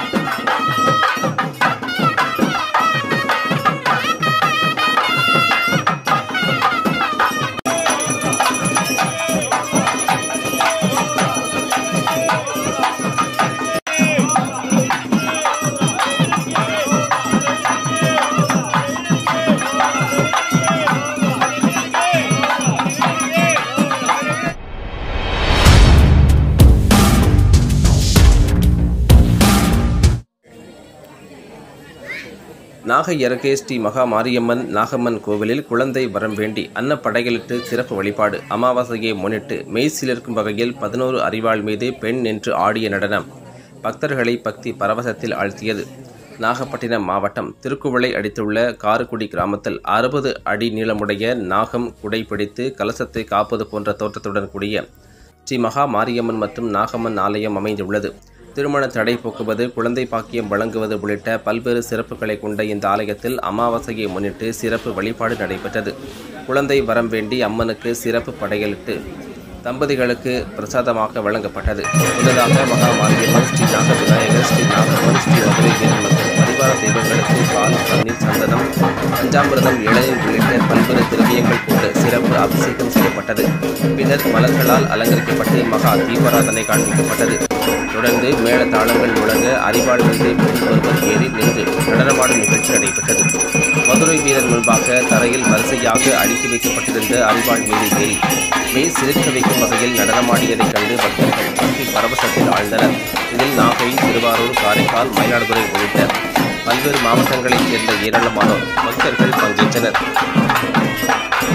நாகை அருகே ஸ்ரீ மகா மாரியம்மன் நாகம்மன் கோவிலில் குழந்தை வரம் வேண்டி அன்னப்படைகளிட்டு சிறப்பு வழிபாடு அமாவாசையை முன்னிட்டு மெய்சிலிருக்கும் வகையில் பதினோரு அறிவாள் மீது பெண் நின்று ஆடிய நடனம் பக்தர்களை பக்தி பரவசத்தில் ஆழ்த்தியது நாகப்பட்டினம் மாவட்டம் திருக்குவளை அடித்துள்ள காரக்குடி கிராமத்தில் அறுபது அடி நீளமுடைய நாகம் குடை பிடித்து கலசத்தை காப்பது போன்ற தோற்றத்துடன் கூடிய ஸ்ரீ மகா மாரியம்மன் மற்றும் நாகம்மன் ஆலயம் அமைந்துள்ளது திருமண தடை போக்குவது குழந்தை பாக்கியம் வழங்குவது உள்ளிட்ட பல்வேறு சிறப்புகளை கொண்ட இந்த ஆலயத்தில் அமாவாசையை முன்னிட்டு சிறப்பு வழிபாடு நடைபெற்றது குழந்தை வரம் வேண்டி அம்மனுக்கு சிறப்பு படையலிட்டு தம்பதிகளுக்கு பிரசாதமாக வழங்கப்பட்டது முன்னதாக மகா மாரியம்மன் ஸ்ரீ நாக விநாயகர் ஸ்ரீ நாகம்மன் ஸ்ரீ மதுரை வீரன் மற்றும் பரிவார தெய்வங்களுக்கு பால் பன்னீர் சந்தனம் பஞ்சாமிர்தம் இளநீர் உள்ளிட்ட பல்வேறு திரவியங்கள் கொண்டு சிறப்பு அபிஷேகம் செய்யப்பட்டது பின்னர் மலர்களால் அலங்கரிக்கப்பட்டு மகா தீபாராதனை காண்பிக்கப்பட்டது தொடர்ந்து மேள தாளங்கள் முழங்க அறிவாள் மீது பெண் ஒருவர் ஏறி நின்று நடனமாடும் நிகழ்ச்சி நடைபெற்றது மதுரை வீரர் முன்பாக தரையில் வரிசையாக அடுக்கி வைக்கப்பட்டிருந்த அறிவாள் மீது ஏறி மெய் சிலிர்க்க வைக்கும் வகையில் நடனமாடியதைக் கண்டு பக்தர்கள் பக்தி பரவசத்தில் ஆழ்ந்தனர் இதில் நாகை திருவாரூர் காரைக்கால் மயிலாடுதுறை உள்ளிட்ட பல்வேறு மாவட்டங்களைச் சேர்ந்த ஏராளமானோர் பக்தர்கள் பங்கேற்றனர்